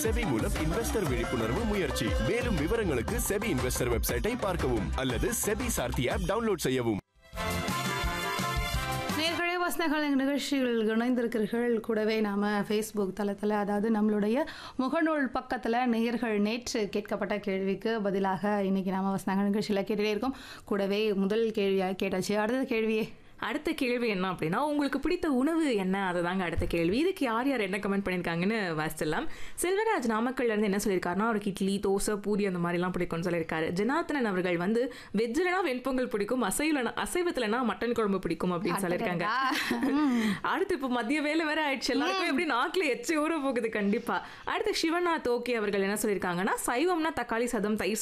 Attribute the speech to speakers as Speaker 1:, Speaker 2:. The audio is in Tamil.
Speaker 1: செபி மூலம் இன்வெஸ்டர் விழிப்புணர்வு முயற்சி மேலும் விவரங்களுக்கு செபி இன்வெஸ்டர் வெப்சைட்டை பார்க்கவும் அல்லது செபி சார்த்தி ஆப் டவுன்லோட் செய்யவும்
Speaker 2: நேர்களே வசனங்கள் நிகழ்ச்சிகள் இணைந்திருக்கிறீர்கள் கூடவே நாம் ஃபேஸ்புக் தளத்தில் அதாவது நம்மளுடைய முகநூல் பக்கத்தில் நேயர்கள் நேற்று கேட்கப்பட்ட கேள்விக்கு பதிலாக இன்னைக்கு நாம வசனங்கள் நிகழ்ச்சியில் கேட்டுட்டே இருக்கோம் கூடவே முதல் கேள்வியாக கேட்டாச்சு அடுத்த கேள்வியே
Speaker 3: அடுத்த கேள்வி என்ன அப்படின்னா உங்களுக்கு பிடித்த உணவு என்ன அதுதாங்க அடுத்த கேள்வி இதுக்கு யார் யார் என்ன கமெண்ட் பண்ணியிருக்காங்கன்னு வாசிச்சிடலாம் செல்வராஜ் நாமக்கல்ல இருந்து என்ன சொல்லியிருக்காருன்னா அவருக்கு இட்லி தோசை பூரி அந்த மாதிரிலாம் பிடிக்கும்னு சொல்லியிருக்காரு ஜனார்த்தனன் அவர்கள் வந்து வெஜ்ஜிலனா வெண்பொங்கல் பிடிக்கும் அசைவலனா அசைவத்துலனா மட்டன் குழம்பு பிடிக்கும் அப்படின்னு சொல்லியிருக்காங்க அடுத்து இப்போ மதிய வேலை வேற ஆயிடுச்சு எல்லாருக்கும் எப்படி நாக்குல எச்சி ஊற போகுது கண்டிப்பா அடுத்து சிவநாத் ஓகே அவர்கள் என்ன சொல்லியிருக்காங்கன்னா சைவம்னா தக்காளி சாதம் தயிர்